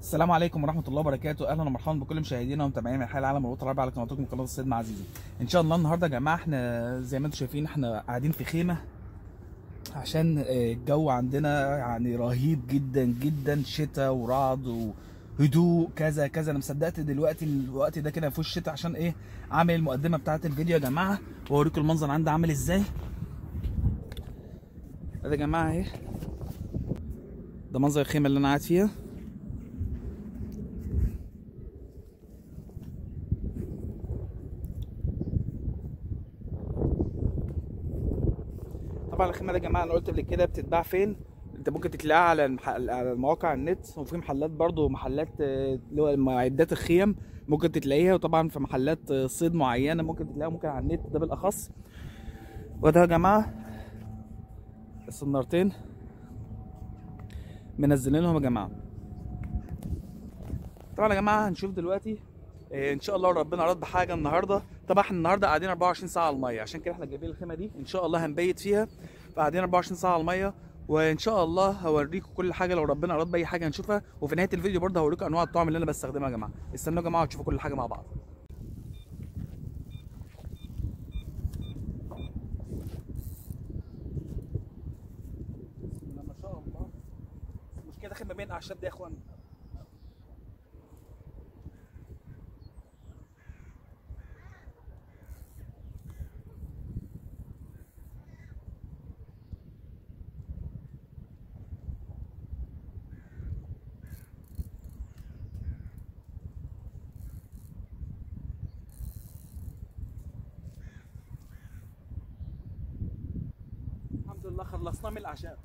السلام عليكم ورحمه الله وبركاته اهلا ومرحبا بكل مشاهدينا ومتابعينا من حي العالم والوطن العربي على قناتكم قناه السيد مع عزيزي ان شاء الله النهارده يا جماعه احنا زي ما انتم شايفين احنا قاعدين في خيمه عشان آه، الجو عندنا يعني رهيب جدا جدا شتاء ورعد وهدوء كذا كذا انا مصدقت دلوقتي الوقت ده كده مفيهوش شتاء عشان ايه عامل المقدمه بتاعت الفيديو يا جماعه واوريكم المنظر عندي عامل ازاي ده يا جماعه اهي ده منظر الخيمه اللي انا قاعد فيها طبعا الخيمه دي يا جماعه انا قلت قبل كده بتتباع فين انت ممكن تلاقيها على المح... على مواقع النت وفي محلات برضو محلات آه، اللي هو معدات الخيم ممكن تلاقيها وطبعا في محلات آه، صيد معينه ممكن تلاقيها ممكن على النت ده بالاخص وده يا جماعه السنارتين منزلينهم يا جماعه طبعا يا جماعه هنشوف دلوقتي إيه، ان شاء الله ربنا رد بحاجه النهارده طبعا احنا النهارده قاعدين 24 ساعه على الميه عشان كده احنا جايبين الخيمه دي ان شاء الله هنبيت فيها فقاعدين 24 ساعه على الميه وان شاء الله هوريكم كل حاجه لو ربنا اراد باي حاجه هنشوفها وفي نهايه الفيديو برضه هوريكم انواع الطعم اللي انا بستخدمها يا جماعه استنوا يا جماعه وتشوفوا كل حاجه مع بعض بسم الله ما شاء الله المشكله داخل ما بين اعشاب دي يا اخوان الحمد لله خلصنا من الاعشاب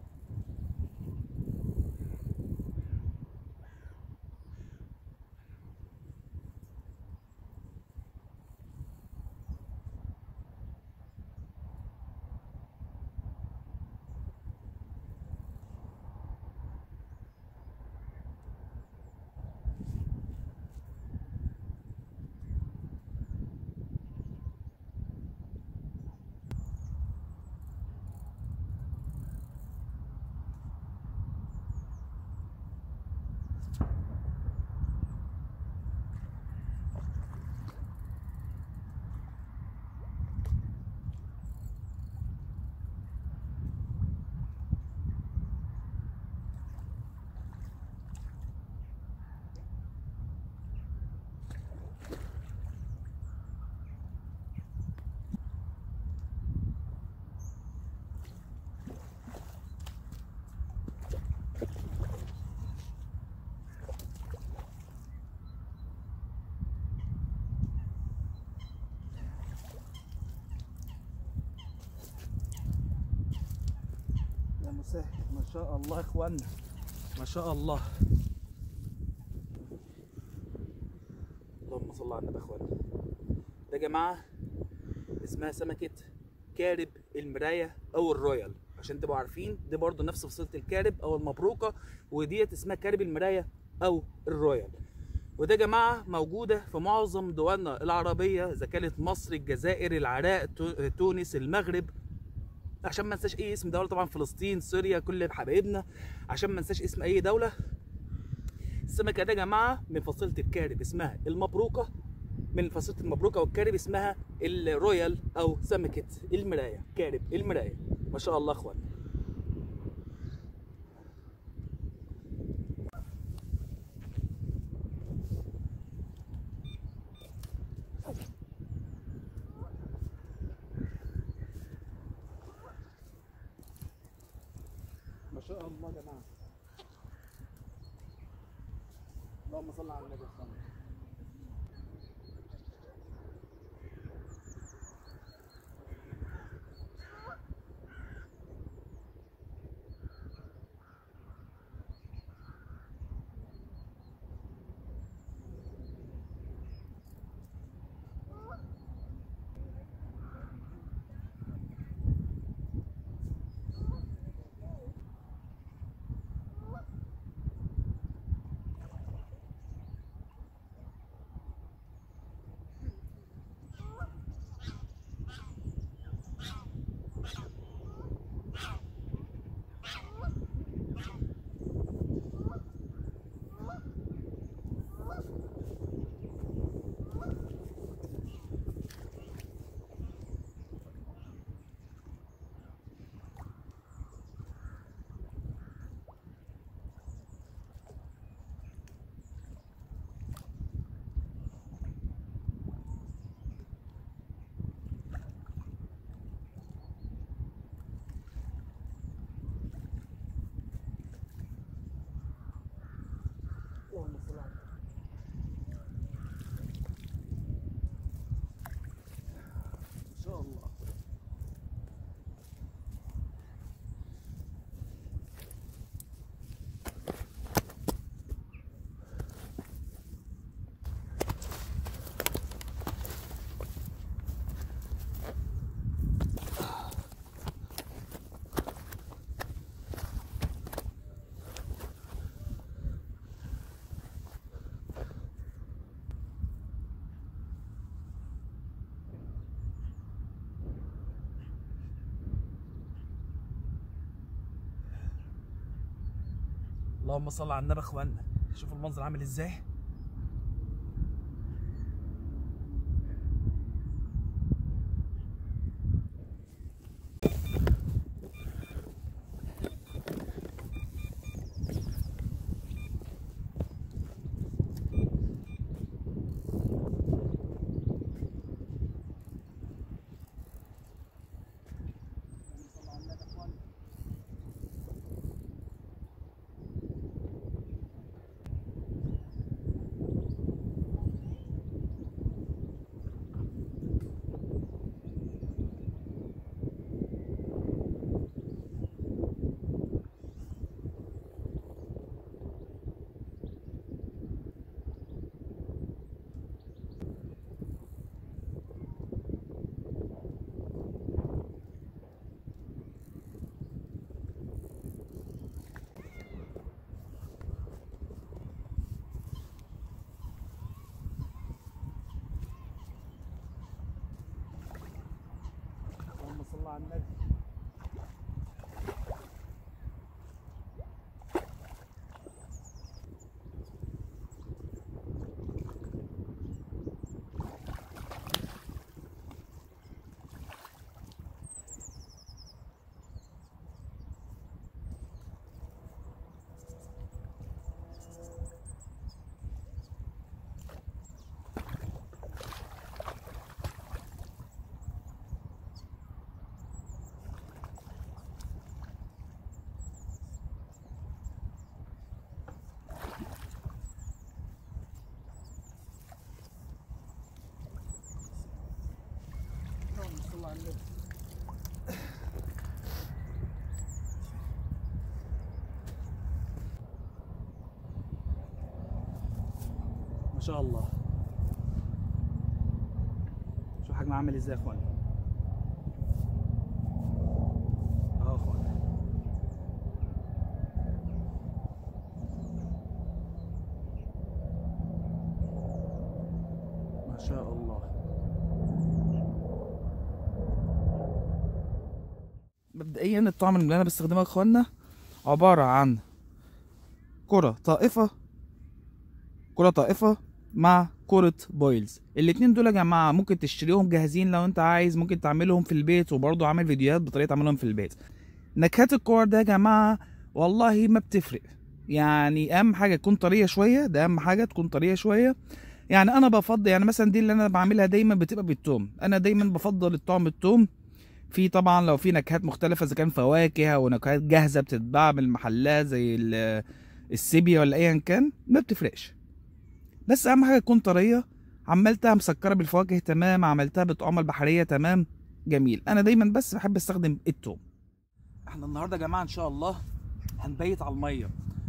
يا مسهل ما شاء الله يا اخوانا ما شاء الله اللهم صل على النبي يا اخوانا ده يا جماعه اسمها سمكه كارب المرايه او الرويال عشان تبقوا عارفين دي برضو نفس فصيله الكارب او المبروكه وديت اسمها كارب المرايه او الرويال وده يا جماعه موجوده في معظم دولنا العربيه اذا كانت مصر الجزائر العراق تو- تونس المغرب عشان ما ننساش اي اسم دوله طبعا فلسطين سوريا كل حبايبنا عشان ما ننساش اسم اي دوله السمكه ده يا جماعه من فصيله الكارب اسمها المبروكه من فصيله المبروكه والكارب اسمها الرويال او سمكه المرايه كارب المرايه ما شاء الله يا اخوان ما شاء الله يا جماعه اللهم صل على النبي صلى الله عليه وسلم اللهم صل على النبي يا اخوانا شوفوا المنظر عامل ازاي اللهم صل على النبي اللهم صل على النبي ما شاء الله شوف حجمه عامل ازاي يا اخوانا اهو يا اخوانا ما شاء الله مبدئيا الطعم اللي انا بستخدمه يا اخوانا عبارة عن كرة طائفة كرة طائفة مع كرة بويلز الاتنين دول يا جماعة ممكن تشتريهم جاهزين لو انت عايز ممكن تعملهم في البيت وبرضه عامل فيديوهات بطريقة تعملهم في البيت نكهات الكور ده يا جماعة والله ما بتفرق يعني اهم حاجة تكون طرية شوية ده اهم حاجة تكون طرية شوية يعني انا بفضل يعني مثلا دي اللي انا بعملها دايما بتبقى بالثوم انا دايما بفضل الطعم الثوم في طبعا لو في نكهات مختلفة اذا كان فواكه او نكهات جاهزة بتتباع من المحلات زي ال- السيبيا ولا ايا كان ما بتفرقش بس اهم حاجة تكون طرية عملتها مسكرة بالفواكه تمام عملتها بالطعامة البحرية تمام جميل انا دايما بس بحب استخدم التوم احنا النهارده يا جماعة ان شاء الله هنبيت على المية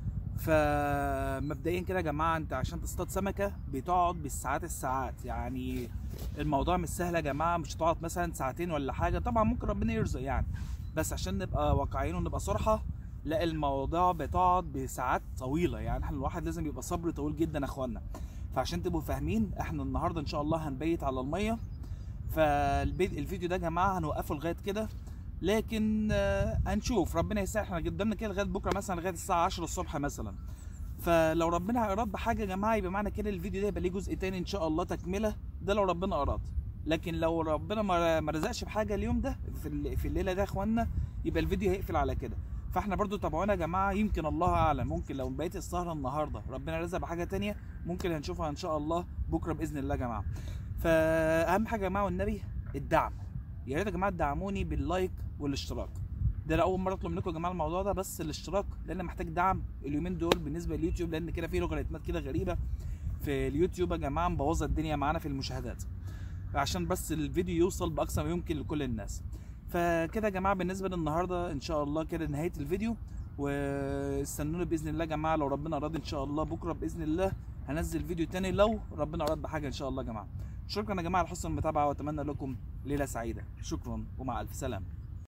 فمبدئيا كده يا جماعة انت عشان تصطاد سمكة بتقعد بالساعات الساعات يعني الموضوع مش سهل يا جماعة مش هتقعد مثلا ساعتين ولا حاجة طبعا ممكن ربنا يرزق يعني بس عشان نبقى واقعيين ونبقى صراحة لا الموضوع بتقعد بساعات طويلة يعني احنا الواحد لازم يبقى صبر طويل جدا يا اخوانا فعشان تبقوا فاهمين احنا النهارده ان شاء الله هنبيت على المية فالفيديو ده يا جماعة هنوقفه لغاية كده لكن آه، هنشوف ربنا يسهل احنا قدامنا كده لغايه بكره مثلا لغايه الساعه 10 الصبح مثلا فلو ربنا اراد بحاجه يا جماعه يبقى معنى كده الفيديو ده يبقى ليه جزء تاني ان شاء الله تكمله ده لو ربنا اراد لكن لو ربنا ما ما رزقش بحاجه اليوم ده في ال- في الليله ده يا اخوانا يبقى الفيديو هيقفل على كده فاحنا برضو تابعونا يا جماعه يمكن الله اعلم ممكن لو بقيت السهره النهارده ربنا رزق بحاجه تانية ممكن هنشوفها ان شاء الله بكره باذن الله يا جماعه فاهم حاجه يا جماعه والنبي الدعم يا ريت يا جماعه تدعموني باللايك والاشتراك ده أنا اول مره اطلب منكم يا جماعه الموضوع ده بس الاشتراك لان محتاج دعم اليومين دول بالنسبه لليوتيوب لان كده في لوغاريتمات كده غريبه في اليوتيوب يا جماعه مبوظه الدنيا معانا في المشاهدات عشان بس الفيديو يوصل باقصى ما يمكن لكل الناس فكده يا جماعه بالنسبه للنهارده ان شاء الله كده نهايه الفيديو واستنوني باذن الله يا جماعه لو ربنا اراد ان شاء الله بكره باذن الله هنزل فيديو تاني لو ربنا اراد بحاجه ان شاء الله يا جماعه شكرا يا جماعه على حسن المتابعه واتمنى لكم ليله سعيده شكرا ومع الف سلامه